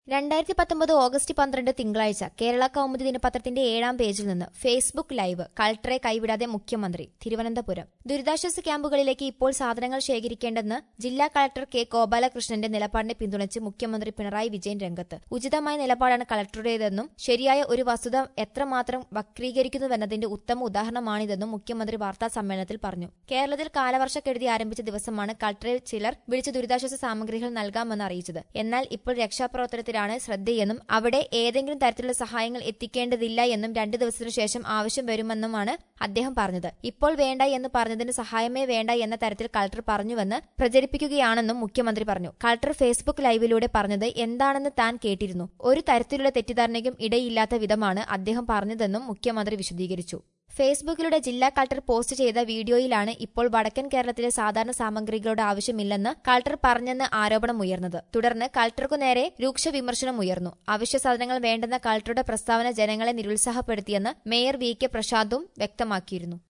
രണ്ടായിരത്തി പത്തൊമ്പത് ഓഗസ്റ്റ് പന്ത്രണ്ട് തിങ്കളാഴ്ച കേരള കൗമുദി ദിനപത്രത്തിന്റെ ഏഴാം പേജിൽ നിന്ന് ഫേസ്ബുക്ക് ലൈവ് കളക്ടറെ കൈവിടാതെ മുഖ്യമന്ത്രി തിരുവനന്തപുരം ദുരിതാശ്വാസ ക്യാമ്പുകളിലേക്ക് ഇപ്പോൾ സാധനങ്ങൾ ശേഖരിക്കേണ്ടെന്ന് ജില്ലാ കളക്ടർ കെ ഗോപാലകൃഷ്ണന്റെ നിലപാടിനെ പിന്തുണച്ച് മുഖ്യമന്ത്രി പിണറായി വിജയൻ രംഗത്ത് ഉചിതമായ നിലപാടാണ് കളക്ടറുടേതെന്നും ശരിയായ ഒരു വസ്തുത എത്രമാത്രം വക്രീകരിക്കുന്നുവെന്നതിന്റെ ഉത്തമ ഉദാഹരണമാണിതെന്നും മുഖ്യമന്ത്രി വാർത്താ സമ്മേളനത്തിൽ പറഞ്ഞു കേരളത്തിൽ കാലവർഷക്കെടുതി ആരംഭിച്ച ദിവസമാണ് കളക്ടറെ ചിലർ വിളിച്ച് ദുരിതാശ്വാസ സാമഗ്രികൾ നൽകാമെന്ന് അറിയിച്ചത് എന്നാൽ ഇപ്പോൾ രക്ഷാപ്രവർത്തനത്തിലാണ് ശ്രദ്ധയെന്നും അവിടെ ഏതെങ്കിലും തരത്തിലുള്ള സഹായങ്ങൾ എത്തിക്കേണ്ടതില്ല എന്നും രണ്ടു ദിവസത്തിനു ശേഷം ആവശ്യം വരുമെന്നുമാണ് അദ്ദേഹം പറഞ്ഞത് ഇപ്പോൾ വേണ്ട എന്ന് പറഞ്ഞതിന് സഹായമേ വേണ്ട എന്ന തരത്തിൽ കളക്ടർ പറഞ്ഞുവെന്ന് പ്രചരിപ്പിക്കുകയാണെന്നും മുഖ്യമന്ത്രി പറഞ്ഞു കളക്ടർ ഫേസ്ബുക്ക് ലൈവിലൂടെ പറഞ്ഞത് എന്താണെന്ന് താൻ കേട്ടിരുന്നു ഒരു തരത്തിലുള്ള തെറ്റിദ്ധാരണയ്ക്കും ഇടയില്ലാത്ത വിധമാണ് അദ്ദേഹം പറഞ്ഞതെന്നും മുഖ്യമന്ത്രി വിശദീകരിച്ചു ഫേസ്ബുക്കിലൂടെ ജില്ലാ കളക്ടർ പോസ്റ്റ് ചെയ്ത വീഡിയോയിലാണ് ഇപ്പോൾ വടക്കൻ കേരളത്തിലെ സാധാരണ സാമഗ്രികളുടെ ആവശ്യമില്ലെന്ന് കളക്ടർ പറഞ്ഞെന്ന് ആരോപണം ഉയർന്നത് തുടർന്ന് കളക്ടർക്കു നേരെ രൂക്ഷ വിമർശനം ഉയർന്നു അവശ്യ സാധനങ്ങൾ വേണ്ടെന്ന കളക്ടറുടെ പ്രസ്താവന ജനങ്ങളെ നിരുത്സാഹപ്പെടുത്തിയെന്ന് മേയർ വി കെ പ്രസാദും വ്യക്തമാക്കിയിരുന്നു